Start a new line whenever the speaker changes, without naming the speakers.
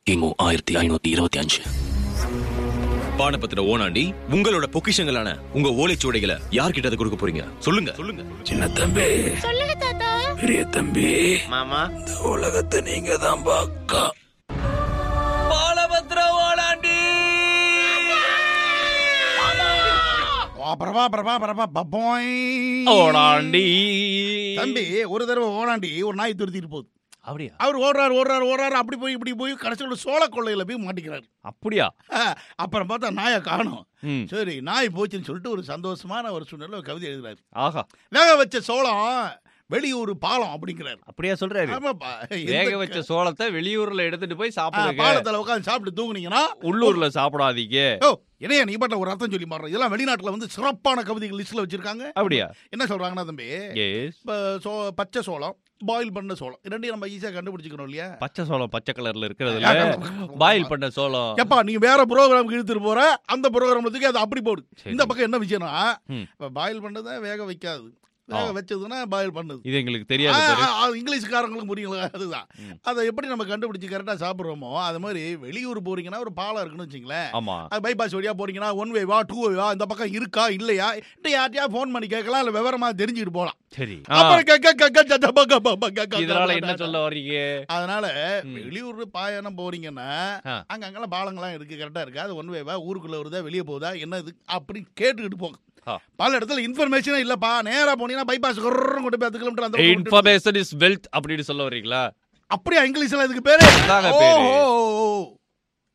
கிமு ஆயிரத்தி ஐநூத்தி இருபத்தி அஞ்சு
பானபத்திர ஓனாண்டி உங்களோட பொக்கிஷங்களான உங்க ஓலைச்சுவடைகளை யார்கிட்ட அதை கொடுக்க போறீங்க சொல்லுங்க சொல்லுங்க
சின்ன தம்பி
சொல்லுங்க தாத்தா
பெரிய தம்பி
மாமா
இந்த உலகத்தை நீங்க தான் பாக்கா
பாலபத்திர ஓனாண்டி
ஆ, பிரபா பிரபா பிரபா பப்பாய்
ஓடாண்டி
தம்பி ஒரு தடவை ஓடாண்டி ஒரு நாய் துரத்திட்டு போகுது
அப்படியா
அவர் ஓடுறாரு ஓடுறாரு ஓடுறாரு அப்படி போய் இப்படி போய் கடைசியில் சோள கொள்ளையில போய் மாட்டிக்கிறாரு
அப்படியா
ஆ, அப்புறம் பார்த்தா நாயை காணும்
ம்.
சரி நாய் போச்சுன்னு சொல்லிட்டு ஒரு சந்தோஷமான ஒரு சூழ்நிலை ஒரு கவிதை எழுதுறாரு
ஆஹா
வேக வச்ச சோளம் வெளியூர் பாலம் அப்படிங்கிறாரு
அப்படியா சொல்றாரு
ஆமாப்பா
வேக
எந்த
வச்ச சோளத்தை வெளியூர்ல எடுத்துட்டு போய்
ஆ,
சாப்பிடுங்க
பாலத்துல உட்காந்து சாப்பிட்டு தூங்குனீங்கன்னா
உள்ளூர்ல சாப்பிடாதீங்க
ஓ என்னையா நீ பாட்டில் ஒரு அர்த்தம் சொல்லி மாடுற இதெல்லாம் வெளிநாட்டுல வந்து சிறப்பான கவிதைகள் லிஸ்ட்ல வச்சிருக்காங்க
அப்படியா
என்ன சொல்றாங்கன்னா தம்பி
எஸ்
இப்போ சோ பச்சை சோளம் பாயில் பண்ண சோளம் இரண்டையும் நம்ம ஈஸியாக கண்டுபிடிச்சிக்கணும் இல்லையா
பச்சை சோளம் பச்சை கலர்ல இருக்கிறதுல பாயில் பண்ண சோளம்
எப்பா நீ வேற ப்ரோக்ராமுக்கு இழுத்துட்டு போற அந்த ப்ரோக்ராம்ல தூக்கி அதை அப்படி போடு
சரி.
இந்த பக்கம் என்ன விஷயம்னா
ம்.
இப்போ பாயில் பண்ணதை வேக வைக்காது வேக
ஆ.
வச்சதுன்னா பாயில் பண்ணுது
இது எங்களுக்கு
ஆ,
தெரியாது பாரு
ஆ, ஆ, இங்கிலீஷ்காரங்களுக்கு புரியுங்களா அதுதான்
ம்.
அதை எப்படி நம்ம கண்டுபிடிச்சு கரெக்டாக சாப்பிட்றோமோ அது மாதிரி வெளியூர் போறீங்கன்னா ஒரு பாலம் இருக்குன்னு வச்சுங்களேன்
ஆமா
அது பைபாஸ் வழியா போறீங்கன்னா ஒன் வேவா டூ வேவா இந்த பக்கம் இருக்கா இல்லையா இல்லை யார்ட்டையா ஃபோன் பண்ணி கேட்கலாம் இல்லை விவரமா தெரிஞ்சுக்கிட்டு போகலாம்
சரி
அப்புறம் கேக்க கேக்க கேக்க பக்க பக்க கேக்க
இதனால
கேக்க
என்ன சொல்ல வர்றீங்க
அதனால
ம்.
வெளியூர் பாயணம் போறீங்கன்னா
ஆ.
அங்க அங்கெல்லாம் பாலங்கள்லாம் இருக்கு கரெக்டா இருக்கு அது ஒன் வேவா ஊருக்குள்ள வருதா வெளியே போகுதா என்ன இது அப்படின்னு கேட்டுக்கிட்டு போங்க
ஆ.
பல இடத்துல இன்ஃபர்மேஷனே இல்லப்பா நேரா போனீங்கன்னா பைபாஸ் கொண்டு போய் பத்து கிலோமீட்டர் அந்த பக்கம் விட்டு-
இன்ஃபர்மேஷன் இஸ் வெல்த் அப்படின்னு சொல்ல வர்றீங்களா
அப்படியா இங்கிலீஷ்ல இதுக்கு பேரு
அதாங்க
ஓ,
பேரு.
ஓ, ஓ, ஓ.